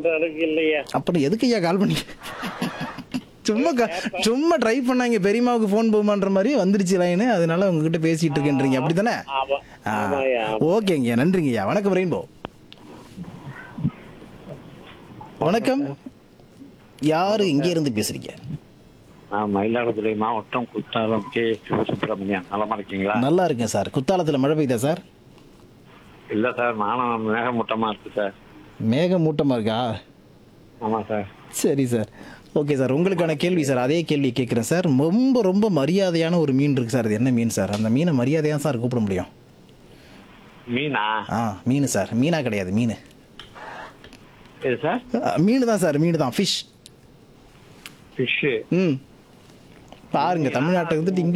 பண்றதுக்கு இல்லையா அப்புறம் எதுக்கு ஐயா கால் பண்ணி சும்மா கா- சும்மா ட்ரை பண்ணாங்க பெரியம்மாவுக்கு ஃபோன் போகுமான்ற மாதிரி வந்துருச்சு லைனு அதனால உங்ககிட்ட பேசிட்டு இருக்கேன்றீங்க அப்படி தானே ஆமா ஆமாய்யா ஓகேங்கய்யா நன்றிங்கய்யா வணக்கம் ரெயின்போ வணக்கம் யாரு இங்கே இருந்து பேசுறீங்க நான் மயிலாடுதுறை மாவட்டம் குத்தாலம் கே சுப்பிரமணியன் நலமா இருக்கீங்களா நல்லா இருக்கேன் சார் குத்தாலத்தில் மழை பெய்தா சார் இல்ல சார் நானும் மேகமூட்டமா இருக்கு சார் மேகமூட்டமாக இருக்கா ஆமா சார் சரி சார் ஓகே சார் உங்களுக்கான கேள்வி சார் அதே கேள்வி கேட்குறேன் சார் ரொம்ப ரொம்ப மரியாதையான ஒரு மீன் இருக்கு சார் அது என்ன மீன் சார் அந்த மீனை மரியாதையாக சார் கூப்பிட முடியும் மீனா ஆ மீன் சார் மீனா கிடையாது மீன் இது சார் மீன் தான் சார் மீன் தான் ஃபிஷ் ஃபிஷ்ஷு ம் பாருங்க தமிழ்நாட்டை வந்துட்டு இங்கிலீஷ்